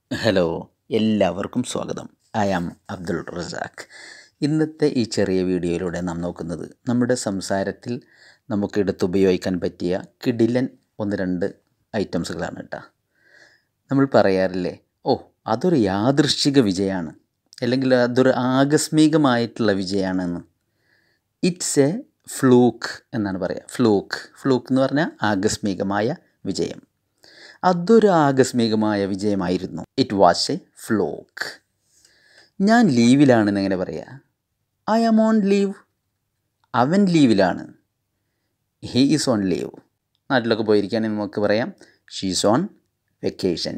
hello എല്ലാവർക്കും സ്വാഗതം I am Abdul Razak ഇന്നത്തെ ഈ ചെറിയ വീഡിയോയിലൂടെ നാം നോക്കുന്നത് നമ്മുടെ സംസാരത്തിൽ നമുക്ക് എടുത്തുപയോഗിക്കാൻ പറ്റിയ കിടിലൻ ഒന്ന് രണ്ട് ഐറ്റംസുകളാണ് കേട്ടോ നമ്മൾ പറയാറില്ലേ ഓ അതൊരു യാദൃശ്ചിക വിജയമാണ് അല്ലെങ്കിൽ അതൊരു ആകസ്മികമായിട്ടുള്ള വിജയമാണെന്ന് ഇറ്റ്സ് എ ഫ്ലൂക്ക് എന്നാണ് പറയുക ഫ്ലൂക്ക് ഫ്ലൂക്ക് എന്ന് പറഞ്ഞാൽ ആകസ്മികമായ വിജയം അതൊരു ആകസ്മികമായ വിജയമായിരുന്നു ഇറ്റ് വാസ് എ ഫ്ലോക്ക് ഞാൻ ലീവിലാണെന്ന് എങ്ങനെ പറയാ ഐ ആം ഓൺ ലീവ് അവൻ ലീവിലാണ് ഹീ ഈസ് ഓൺ ലീവ് നാട്ടിലൊക്കെ പോയിരിക്കുകയാണെങ്കിൽ നമുക്ക് പറയാം ഷീസ് ഓൺ വെക്കേഷൻ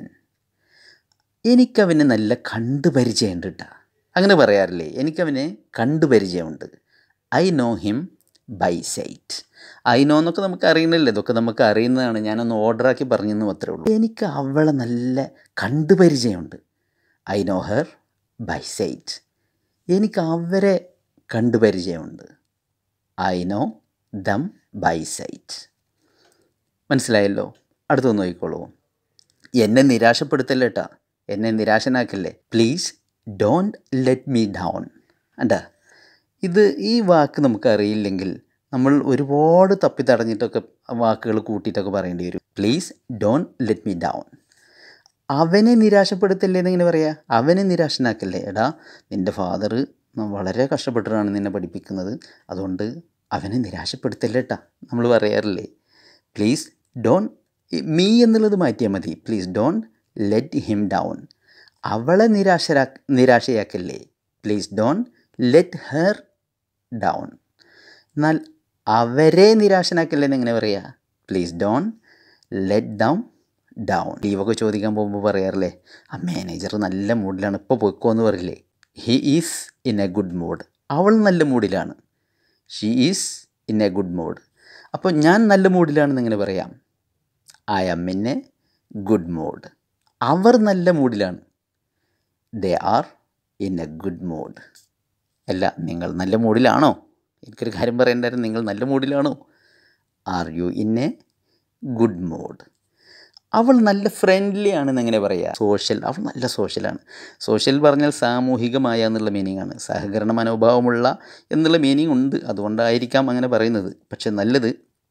എനിക്കവന് നല്ല കണ്ടുപരിചയമുണ്ട് കേട്ടോ അങ്ങനെ പറയാറില്ലേ എനിക്കവനെ കണ്ടുപരിചയമുണ്ട് I know him by sight I know എന്നൊക്കെ നമുക്ക് അറിയുന്നില്ല ഇതൊക്കെ നമുക്ക് അറിയുന്നതാണ് ഞാനൊന്ന് ഓർഡറാക്കി പറഞ്ഞെന്ന് മാത്രമേ ഉള്ളൂ എനിക്ക് അവളെ നല്ല കണ്ടുപരിചയമുണ്ട് I know her by sight എനിക്ക് അവരെ കണ്ടുപരിചയമുണ്ട് I know them by sight മനസ്സിലായല്ലോ അടുത്തൊന്ന് നോക്കിക്കോളൂ എന്നെ നിരാശപ്പെടുത്തല്ലേ കേട്ടാ എന്നെ നിരാശനാക്കല്ലേ please don't let me down അണ്ടാ ഇത് ഈ വാക്ക് നമുക്ക് അറിയില്ലെങ്കിൽ നമ്മൾ ഒരുപാട് തപ്പി തടഞ്ഞിട്ടൊക്കെ വാക്കുകൾ കൂട്ടിയിട്ടൊക്കെ പറയേണ്ടി വരും please don't let me down അവനെ നിരാശപ്പെടുത്തല്ലേ എന്നിങ്ങനെ പറയാ അവനെ നിരാശനാക്കല്ലേ എടാ നിൻ്റെ ഫാദർ വളരെ കഷ്ടപ്പെട്ടിട്ടാണ് നിന്നെ പഠിപ്പിക്കുന്നത് അതുകൊണ്ട് അവനെ നിരാശപ്പെടുത്തല്ലേ ഏട്ടാ നമ്മൾ പറയാറില്ലേ പ്ലീസ് ഡോൺ മീ എന്നുള്ളത് മാറ്റിയാൽ മതി please don't let him down അവളെ നിരാശരാ നിരാശയാക്കല്ലേ please don't let her down എന്നാൽ അവരെ നിരാശനാക്കല്ലേ എന്ന് എങ്ങനെ പറയുക please don't let down down ലീവൊക്കെ ചോദിക്കാൻ പോകുമ്പോൾ പറയാറില്ലേ ആ മാനേജർ നല്ല മൂഡിലാണ് ഇപ്പോൾ പോയിക്കോ എന്ന് പറയില്ലേ he is in a good mood അവൾ നല്ല മൂഡിലാണ് she is in a good mood അപ്പോൾ ഞാൻ നല്ല മൂഡിലാണെന്ന് എങ്ങനെ പറയാം I am in a good mood അവർ നല്ല മൂഡിലാണ് they are in a good mood അല്ല നിങ്ങൾ നല്ല മൂഡിലാണോ എനിക്കൊരു കാര്യം പറയേണ്ടായിരുന്നു നിങ്ങൾ നല്ല മൂഡിലാണോ are you in a good mood അവൾ നല്ല ഫ്രണ്ട്ലി ആണെന്ന് എങ്ങനെ പറയുക സോഷ്യൽ അവൾ നല്ല സോഷ്യലാണ് സോഷ്യൽ പറഞ്ഞാൽ സാമൂഹികമായ എന്നുള്ള മീനിങ് ആണ് സഹകരണ മനോഭാവമുള്ള എന്നുള്ള മീനിങ് ഉണ്ട് അതുകൊണ്ടായിരിക്കാം അങ്ങനെ പറയുന്നത് പക്ഷെ നല്ലത്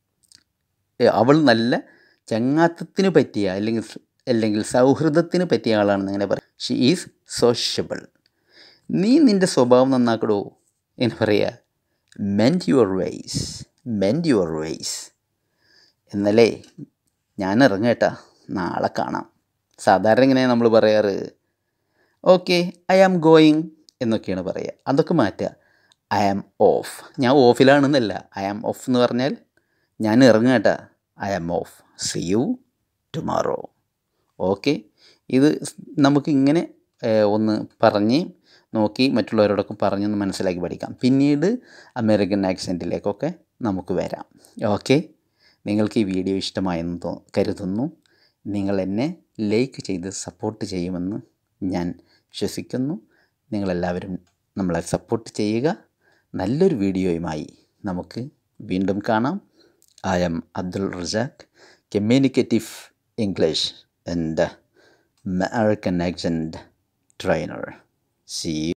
അവൾ നല്ല ചങ്ങാത്തത്തിന് പറ്റിയ അല്ലെങ്കിൽ അല്ലെങ്കിൽ സൗഹൃദത്തിന് പറ്റിയ ആളാണെന്ന് അങ്ങനെ പറയും ഷീ ഈസ് സോഷ്യബിൾ നീ നിൻ്റെ സ്വഭാവം നന്നാക്കടോ എന്ന് പറയുക mend your ways mend your ways എന്നല്ലേ ഞാൻ ഇറങ്ങേട്ടാ നാളെ കാണാം സാധാരണ ഇങ്ങനെ നമ്മൾ പറയാറ് ഓക്കെ ഐ ആം ഗോയിങ് എന്നൊക്കെയാണ് പറയുക അതൊക്കെ മാറ്റുക ഐ ആം ഓഫ് ഞാൻ ഓഫിലാണെന്നല്ല ഐ ആം ഓഫ് എന്ന് പറഞ്ഞാൽ ഞാൻ ഇറങ്ങേട്ടാ I am off see you tomorrow okay ഇത് നമുക്ക് ഇങ്ങനെ ഒന്ന് പറഞ്ഞ് നോക്കി മറ്റുള്ളവരോടൊക്കെ പറഞ്ഞൊന്ന് മനസ്സിലാക്കി പഠിക്കാം പിന്നീട് അമേരിക്കൻ ആക്സെൻറ്റിലേക്കൊക്കെ നമുക്ക് വരാം ഓക്കെ നിങ്ങൾക്ക് ഈ വീഡിയോ ഇഷ്ടമായെന്ന് തോ കരുതുന്നു നിങ്ങൾ എന്നെ ലൈക്ക് ചെയ്ത് സപ്പോർട്ട് ചെയ്യുമെന്ന് ഞാൻ വിശ്വസിക്കുന്നു നിങ്ങളെല്ലാവരും നമ്മളെ സപ്പോർട്ട് ചെയ്യുക നല്ലൊരു വീഡിയോയുമായി നമുക്ക് വീണ്ടും കാണാം I'm Abdul Razak communicative English and American accent trainer C